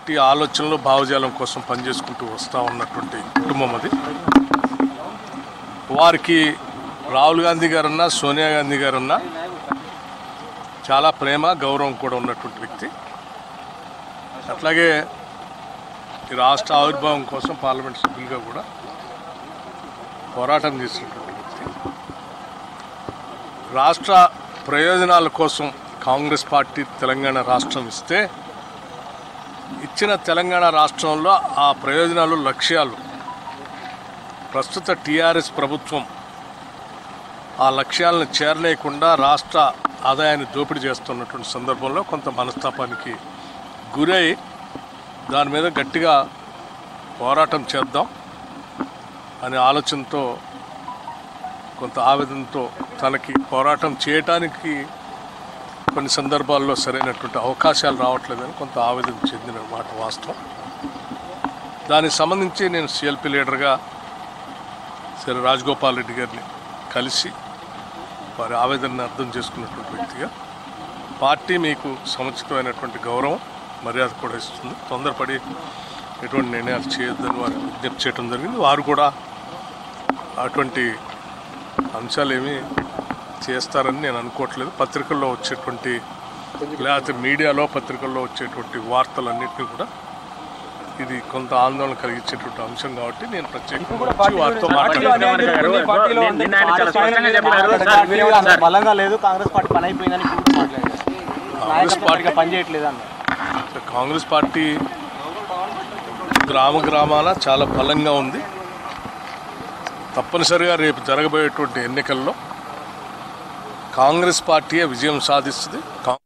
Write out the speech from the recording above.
Party ఆలోచనలు భావజాలం కోసం పనిచేసుకుంటూ వస్తూ ఉన్నటువంటి కుటుంబం అది వారికి రాహుల్ గాంధీ గారన్నా సోనియా గాంధీ గారన్నా చాలా ప్రేమ గౌరవం కూడా ఉన్నటువంటి వ్యక్తి అట్లాగే ఈ రాష్ట్ర ఆవిర్భావం కోసం పార్లమెంట్ సభ్యులుగా కూడా పోరాటం చేసినటువంటి వ్యక్తి రాష్ట్ర ప్రయోజనాల కోసం కాంగ్రెస్ పార్టీ తెలంగాణ రాష్ట్రం ఇస్తే ఇచ్చిన తెలంగాణ రాష్ట్రంలో ఆ ప్రయోజనాలు లక్ష్యాలు ప్రస్తుత టీఆర్ఎస్ ప్రభుత్వం ఆ లక్ష్యాలను చేరలేకుండా రాష్ట్ర ఆదాయాన్ని దోపిడీ చేస్తున్నటువంటి సందర్భంలో కొంత మనస్తాపానికి గురై దాని మీద గట్టిగా పోరాటం చేద్దాం అనే ఆలోచనతో కొంత ఆవేదనతో తనకి పోరాటం చేయటానికి కొన్ని సందర్భాల్లో సరైనటువంటి అవకాశాలు రావట్లేదని కొంత ఆవేదన చెందిన మాట వాస్తవం దానికి సంబంధించి నేను సిఎల్పి లీడర్గా శ్రీ రాజగోపాల్ రెడ్డి గారిని కలిసి వారి ఆవేదనను అర్థం చేసుకున్నటువంటి వ్యక్తిగా పార్టీ మీకు సముచితమైనటువంటి గౌరవం మర్యాద కూడా ఇస్తుంది తొందరపడి ఎటువంటి నిర్ణయాలు చేయొద్దని వారు విజ్ఞప్తి చేయడం జరిగింది వారు కూడా అటువంటి అంశాలు ఏమీ చేస్తారని నేను అనుకోవట్లేదు పత్రికల్లో వచ్చేటువంటి లేకపోతే మీడియాలో పత్రికల్లో వచ్చేటువంటి వార్తలన్నింటినీ కూడా ఇది కొంత ఆందోళన కలిగించేటువంటి అంశం కాబట్టి నేను ప్రత్యేకంగా వచ్చి వారితో పార్టీలో మాట్లాడాను అన్యాయం జరుగుతుంది, పార్టీలో నిన్న- నిన్న ఆయన చాలా పార్టీ స్పష్టంగా చెప్పారు. Congress sir, party sir. అంత బలంగా లేదు కాంగ్రెస్ పార్టీ పని అయిపోయిందని ఇప్పుడు మాట్లాడారు నాయకత్వం పార్టీ- సరిగ్గా పనిచేయట్లేదు అన్న కాంగ్రెస్ పార్టీ గ్రామ గ్రామాల చాలా బలంగా ఉంది తప్పనిసరిగా రేపు జరగబోయేటువంటి ఎన్నికల్లో కాంగ్రెస్ పార్టీయే విజయం సాధిస్తుంది కా-